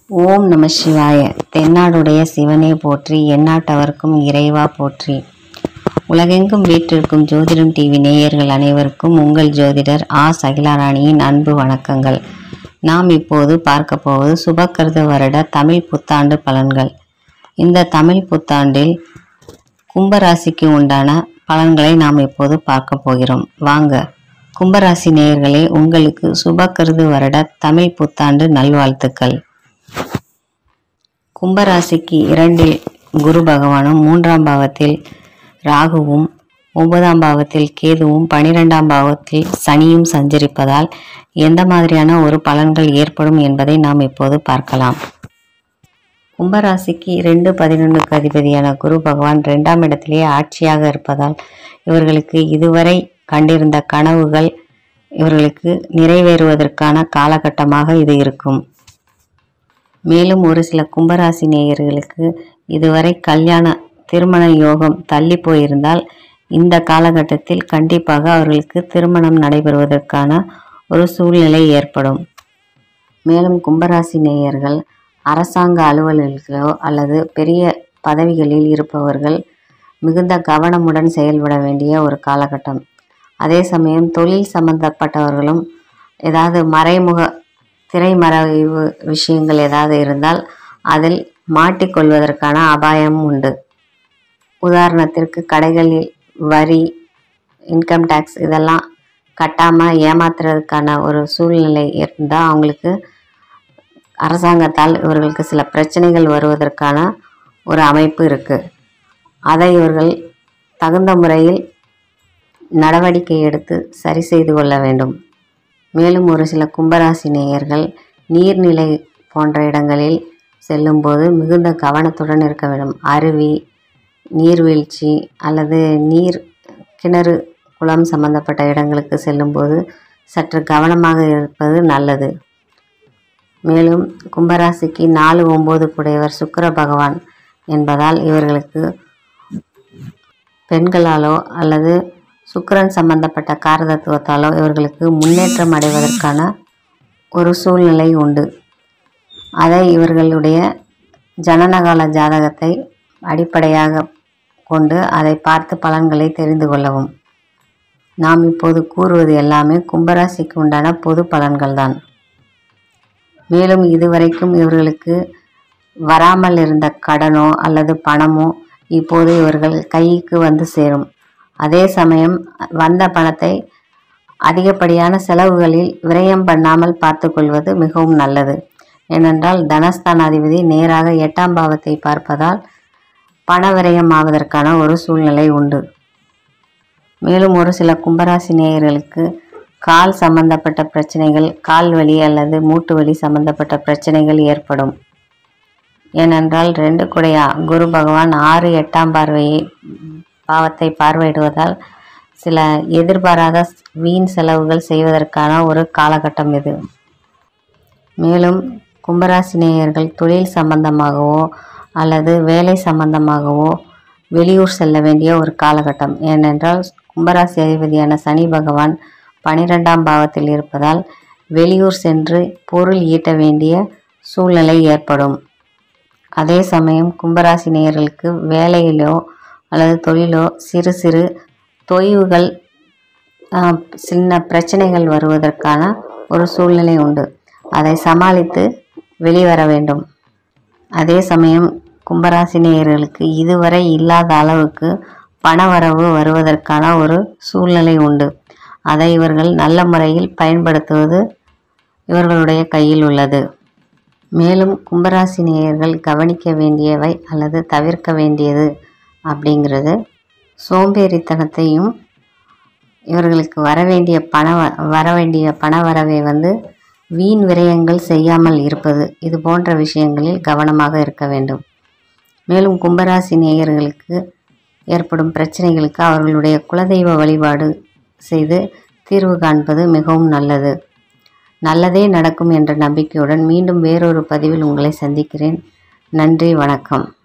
ஓம் நம சிவாய தென்னாடுடைய சிவனே போற்றி எந்நாட்டவர்க்கும் இறைவா போற்றி உலகெங்கும் வீற்றிருக்கும் ஜோதிடம் டிவி நேயர்கள் அனைவருக்கும் உங்கள் ஜோதிடர் ஆ சகிலாராணியின் அன்பு வணக்கங்கள் நாம் இப்போது பார்க்க போவது சுபக்கிருத வருட தமிழ் புத்தாண்டு பலன்கள் இந்த தமிழ் புத்தாண்டில் கும்பராசிக்கு உண்டான பலன்களை நாம் இப்போது பார்க்க போகிறோம் வாங்க கும்பராசி நேயர்களே உங்களுக்கு சுபக்கிருது வருட தமிழ் புத்தாண்டு நல்வாழ்த்துக்கள் கும்பராசிக்கு இரண்டில் குரு பகவானும் மூன்றாம் பாவத்தில் ராகுவும் ஒன்பதாம் பாவத்தில் கேதுவும் பனிரெண்டாம் பாவத்தில் சனியும் சஞ்சரிப்பதால் எந்த மாதிரியான ஒரு பலன்கள் ஏற்படும் என்பதை நாம் இப்போது பார்க்கலாம் கும்பராசிக்கு இரண்டு பதினொன்றுக்கு அதிபதியான குரு பகவான் இரண்டாம் இடத்திலேயே ஆட்சியாக இருப்பதால் இவர்களுக்கு இதுவரை கண்டிருந்த கனவுகள் இவர்களுக்கு நிறைவேறுவதற்கான காலகட்டமாக இது இருக்கும் மேலும் ஒரு சில கும்பராசி நேயர்களுக்கு இதுவரை கல்யாண திருமண யோகம் தள்ளி போயிருந்தால் இந்த காலகட்டத்தில் கண்டிப்பாக அவர்களுக்கு திருமணம் நடைபெறுவதற்கான ஒரு சூழ்நிலை ஏற்படும் மேலும் கும்பராசி நேயர்கள் அரசாங்க அலுவலர்களோ அல்லது பெரிய பதவிகளில் இருப்பவர்கள் மிகுந்த கவனமுடன் செயல்பட வேண்டிய ஒரு காலகட்டம் அதே சமயம் தொழில் சம்பந்தப்பட்டவர்களும் ஏதாவது மறைமுக திரைமறைவு விஷயங்கள் ஏதாவது இருந்தால் அதில் மாட்டிக்கொள்வதற்கான அபாயமும் உண்டு உதாரணத்திற்கு கடைகளில் வரி இன்கம் டேக்ஸ் இதெல்லாம் கட்டாமல் ஏமாத்துறதுக்கான ஒரு சூழ்நிலை இருந்தால் அவங்களுக்கு அரசாங்கத்தால் இவர்களுக்கு சில பிரச்சனைகள் வருவதற்கான ஒரு அமைப்பு இருக்குது அதை இவர்கள் தகுந்த முறையில் நடவடிக்கை எடுத்து சரி செய்து கொள்ள வேண்டும் மேலும் ஒரு சில கும்பராசி நேயர்கள் நீர்நிலை போன்ற இடங்களில் செல்லும்போது மிகுந்த கவனத்துடன் இருக்க வேண்டும் அருவி நீர்வீழ்ச்சி அல்லது நீர் கிணறு குளம் சம்பந்தப்பட்ட இடங்களுக்கு செல்லும்போது சற்று கவனமாக இருப்பது நல்லது மேலும் கும்பராசிக்கு நாலு ஒம்பது கூடையவர் சுக்கிர பகவான் என்பதால் இவர்களுக்கு பெண்களாலோ அல்லது சுக்கிரன் சம்பந்தப்பட்ட காரதத்துவத்தாலோ இவர்களுக்கு முன்னேற்றம் அடைவதற்கான ஒரு சூழ்நிலை உண்டு அதை இவர்களுடைய ஜனனகால ஜாதகத்தை அடிப்படையாக கொண்டு அதை பார்த்து பலன்களை தெரிந்து கொள்ளவும் நாம் இப்போது கூறுவது எல்லாமே கும்பராசிக்கு உண்டான பொது பலன்கள்தான் மேலும் இதுவரைக்கும் இவர்களுக்கு வராமல் இருந்த கடனோ அல்லது பணமோ இப்போது இவர்கள் கைக்கு வந்து சேரும் அதே சமயம் வந்த பணத்தை அதிகப்படியான செலவுகளில் விரயம் பண்ணாமல் பார்த்துக்கொள்வது மிகவும் நல்லது ஏனென்றால் தனஸ்தானாதிபதி நேராக எட்டாம் பாவத்தை பார்ப்பதால் பண விரயம் ஆவதற்கான ஒரு சூழ்நிலை உண்டு மேலும் ஒரு சில கும்பராசி நேயர்களுக்கு கால் சம்பந்தப்பட்ட பிரச்சனைகள் கால் வலி அல்லது மூட்டு வலி சம்பந்தப்பட்ட பிரச்சனைகள் ஏற்படும் ஏனென்றால் ரெண்டு குடையா குரு பகவான் ஆறு எட்டாம் பார்வையை பாவத்தை பார்வையிடுவதால் சில எதிர்பாராத வீண் செலவுகள் செய்வதற்கான ஒரு காலகட்டம் இது மேலும் கும்பராசி நேயர்கள் தொழில் சம்பந்தமாகவோ அல்லது வேலை சம்பந்தமாகவோ வெளியூர் செல்ல வேண்டிய ஒரு காலகட்டம் ஏனென்றால் கும்பராசி அதிபதியான சனி பகவான் பனிரெண்டாம் பாவத்தில் இருப்பதால் வெளியூர் சென்று பொருள் ஈட்ட வேண்டிய சூழ்நிலை ஏற்படும் அதே சமயம் கும்பராசி நேயர்களுக்கு வேலையிலோ அல்லது தொழிலோ சிறு சிறு தொய்வுகள் ஆஹ், சின்ன பிரச்சனைகள் வருவதற்கான ஒரு சூழ்நிலை உண்டு அதை சமாளித்து வெளிவர வேண்டும் அதே சமயம் கும்பராசி நேயர்களுக்கு இதுவரை இல்லாத அளவுக்கு பணவரவு வருவதற்கான ஒரு சூழ்நிலை உண்டு அதை இவர்கள் நல்ல முறையில் பயன்படுத்துவது இவர்களுடைய கையில் உள்ளது மேலும் கும்பராசி நேயர்கள் கவனிக்க வேண்டியவை அல்லது தவிர்க்க வேண்டியது அப்படிங்கிறது சோம்பேறித்தனத்தையும் இவர்களுக்கு வரவேண்டிய பண வ- வரவேண்டிய பண வரவை வந்து வீண் விரயங்கள் செய்யாமல் இருப்பது இது போன்ற விஷயங்களில் கவனமாக இருக்க வேண்டும் மேலும் கும்பராசி நேயர்களுக்கு ஏற்படும் பிரச்சனைகளுக்கு அவர்களுடைய குலதெய்வ வழிபாடு செய்து தீர்வு காண்பது மிகவும் நல்லது நல்லதே நடக்கும் என்ற நம்பிக்கையுடன் மீண்டும் வேறொரு பதிவில் உங்களை சந்திக்கிறேன் நன்றி வணக்கம்